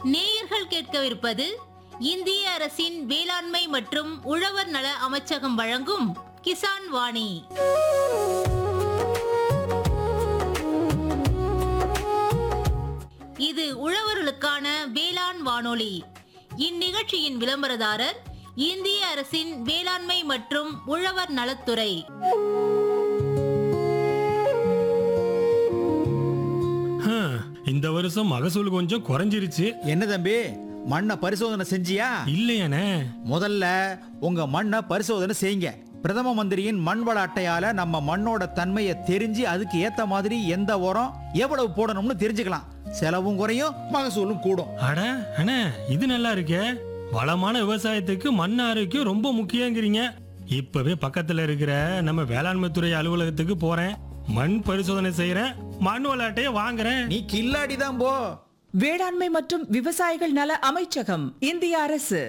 நேயர்கள் கேட்கவிருப்பது இந்திய அரசின் வேளாண்மை மற்றும் உழவர் நல அமைச்சகம் வழங்கும் கிசான் வாணி இது உழவர்களுக்கான வேளாண் வானொலி இந்நிகழ்ச்சியின் விளம்பரதாரர் இந்திய அரசின் வேளாண்மை மற்றும் உழவர் நலத்துறை ஹம், இந்த வருஷம் மகசூல் கொஞ்சம் குறைஞ்சிருச்சு என்ன தம்பி மண்ணை பரிசோதனை செஞ்சியா இல்லையானே முதல்ல உங்க மண்ணை பரிசோதனை செய்யுங்க பிரதம மந்திரியின் மண் வள அட்டையால நம்ம மண்ணோட தன்மையை தெரிஞ்சு அதுக்கு ஏத்த மாதிரி எந்த உரம் எவ்வளவு போடணும்னு தெரிஞ்சுக்கலாம் செலவும் குறையும் மகசூலும் கூடும் அட அண்ணே இது நல்லா இருக்கே வளமான விவசாயத்துக்கு மண் ஆரோக்கியம் ரொம்ப முக்கியங்கிறீங்க இப்பவே பக்கத்துல இருக்கிற நம்ம வேளாண்மை துறை அலுவலகத்துக்கு போறேன் மண் பரிசோதனை செய்யறேன் மண் விளையாட்டைய வாங்குறேன் நீ கில்லாடி தான் போ வேளாண்மை மற்றும் விவசாயிகள் நல அமைச்சகம் இந்திய அரசு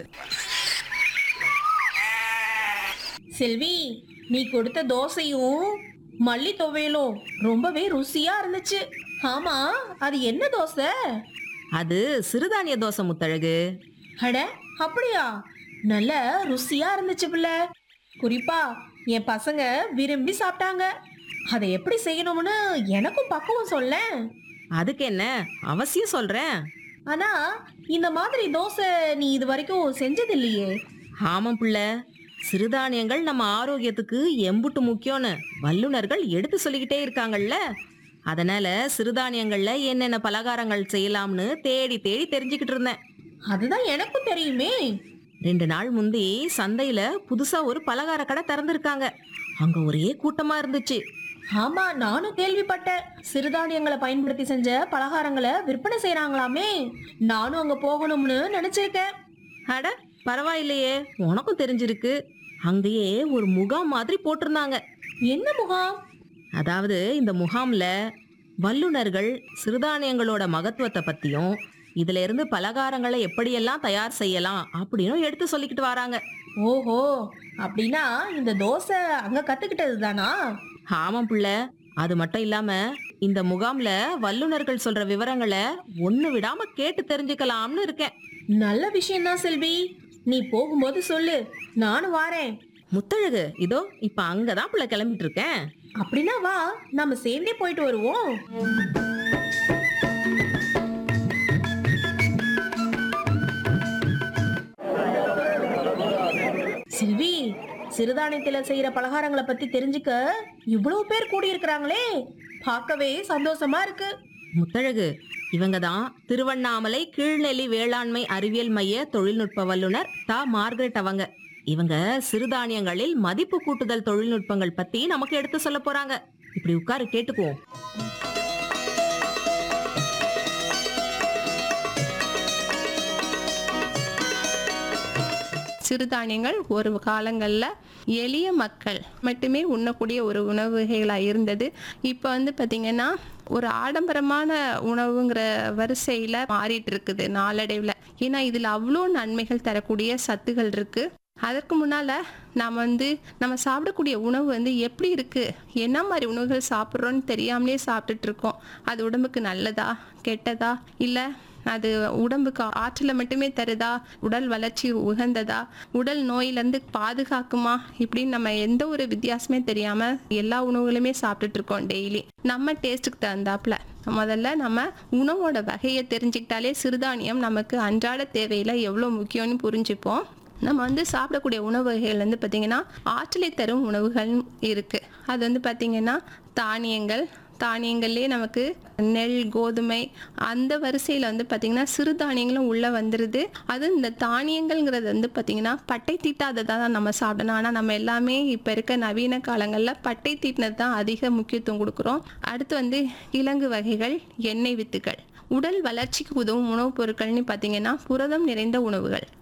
செல்வி நீ கொடுத்த தோசையும் மல்லி துவையலும் ரொம்பவே ருசியா இருந்துச்சு ஆமா அது என்ன தோசை அது சிறுதானிய தோசை முத்தழகு அட அப்படியா நல்ல ருசியா இருந்துச்சு பிள்ளை குறிப்பா என் பசங்க விரும்பி சாப்பிட்டாங்க அதை எப்படி செய்யணும்னு எனக்கும் பக்குவம் சொல்லேன் அதுக்கு என்ன அவசியம் சொல்றேன் ஆனா இந்த மாதிரி தோசை நீ இது வரைக்கும் செஞ்சது இல்லையே ஆமாம் பிள்ளை சிறுதானியங்கள் நம்ம ஆரோக்கியத்துக்கு எம்புட்டு முக்கியம்னு வல்லுனர்கள் எடுத்து சொல்லிக்கிட்டே இருக்காங்கல்ல அதனால சிறுதானியங்கள்ல என்னென்ன பலகாரங்கள் செய்யலாம்னு தேடி தேடி தெரிஞ்சுக்கிட்டு இருந்தேன் அதுதான் எனக்கும் தெரியுமே ரெண்டு நாள் முந்தி சந்தையில புதுசா ஒரு பலகார கடை திறந்திருக்காங்க அங்க ஒரே கூட்டமா இருந்துச்சு ஆமா நானும் கேள்விப்பட்டேன் சிறுதானியங்களை பயன்படுத்தி செஞ்ச பலகாரங்களை விற்பனை செய்றாங்களாமே நானும் அங்க போகணும்னு நினைச்சிருக்கேன் அட பரவாயில்லையே உனக்கும் தெரிஞ்சிருக்கு அங்கேயே ஒரு முகாம் மாதிரி போட்டிருந்தாங்க என்ன முகாம் அதாவது இந்த முகாம்ல வல்லுனர்கள் சிறுதானியங்களோட மகத்துவத்தை பத்தியும் இதுல இருந்து பலகாரங்களை எப்படியெல்லாம் தயார் செய்யலாம் அப்படின்னு எடுத்து சொல்லிக்கிட்டு வராங்க ஓஹோ அப்படின்னா இந்த தோசை அங்க கத்துக்கிட்டது தானா ஆமாம் பிள்ளை அது மட்டும் இல்லாம இந்த முகாம்ல வல்லுனர்கள் சொல்ற விவரங்களை ஒண்ணு விடாம கேட்டு தெரிஞ்சுக்கலாம்னு இருக்கேன் நல்ல விஷயம்தான் செல்வி நீ போகும்போது சொல்லு நானும் வாரேன் முத்தழகு இதோ இப்ப அங்கதான் பிள்ளை கிளம்பிட்டு இருக்கேன் அப்படின்னா வா நம்ம சேர்ந்தே போயிட்டு வருவோம் செல்வி சிறுதானியத்துல செய்யற பலகாரங்களை பத்தி தெரிஞ்சுக்க இவ்வளவு பேர் கூடியிருக்கிறாங்களே பார்க்கவே சந்தோஷமா இருக்கு முத்தழகு இவங்க தான் திருவண்ணாமலை கீழ்நெல்லி வேளாண்மை அறிவியல் மைய தொழில்நுட்ப வல்லுனர் தா மார்கரெட் அவங்க இவங்க சிறுதானியங்களில் மதிப்பு கூட்டுதல் தொழில்நுட்பங்கள் பத்தி நமக்கு எடுத்து சொல்ல போறாங்க இப்படி உட்காரு கேட்டுக்குவோம் சிறுதானியங்கள் ஒரு காலங்களில் எளிய மக்கள் மட்டுமே உண்ணக்கூடிய ஒரு உணவு வகைகளாக இருந்தது இப்போ வந்து பார்த்திங்கன்னா ஒரு ஆடம்பரமான உணவுங்கிற வரிசையில் மாறிட்டு இருக்குது நாளடைவில் ஏன்னா இதில் அவ்வளோ நன்மைகள் தரக்கூடிய சத்துகள் இருக்குது அதற்கு முன்னால் நாம் வந்து நம்ம சாப்பிடக்கூடிய உணவு வந்து எப்படி இருக்குது என்ன மாதிரி உணவுகள் சாப்பிட்றோன்னு தெரியாமலே சாப்பிட்டுட்டு இருக்கோம் அது உடம்புக்கு நல்லதா கெட்டதா இல்லை அது உடம்புக்கு ஆற்றலை மட்டுமே தருதா உடல் வளர்ச்சி உகந்ததா உடல் நோயிலேருந்து பாதுகாக்குமா இப்படின்னு நம்ம எந்த ஒரு வித்தியாசமே தெரியாமல் எல்லா உணவுகளுமே சாப்பிட்டுட்டு இருக்கோம் டெய்லி நம்ம டேஸ்ட்டுக்கு தகுந்தாப்புல முதல்ல நம்ம உணவோட வகையை தெரிஞ்சுக்கிட்டாலே சிறுதானியம் நமக்கு அன்றாட தேவையில் எவ்வளோ முக்கியம்னு புரிஞ்சுப்போம் நம்ம வந்து சாப்பிடக்கூடிய உணவு வகைகள் வந்து பார்த்திங்கன்னா ஆற்றலை தரும் உணவுகள் இருக்குது அது வந்து பார்த்திங்கன்னா தானியங்கள் தானியங்கள்லேயே நமக்கு நெல் கோதுமை அந்த வரிசையில் வந்து பார்த்திங்கன்னா சிறுதானியங்களும் உள்ளே வந்துடுது அது இந்த தானியங்கள்ங்கிறது வந்து பார்த்திங்கன்னா பட்டை தீட்டாததாக தான் நம்ம சாப்பிடணும் ஆனால் நம்ம எல்லாமே இப்போ இருக்க நவீன காலங்களில் பட்டை தீட்டினது தான் அதிக முக்கியத்துவம் கொடுக்குறோம் அடுத்து வந்து கிழங்கு வகைகள் எண்ணெய் வித்துக்கள் உடல் வளர்ச்சிக்கு உதவும் உணவுப் பொருட்கள்னு பார்த்தீங்கன்னா புரதம் நிறைந்த உணவுகள்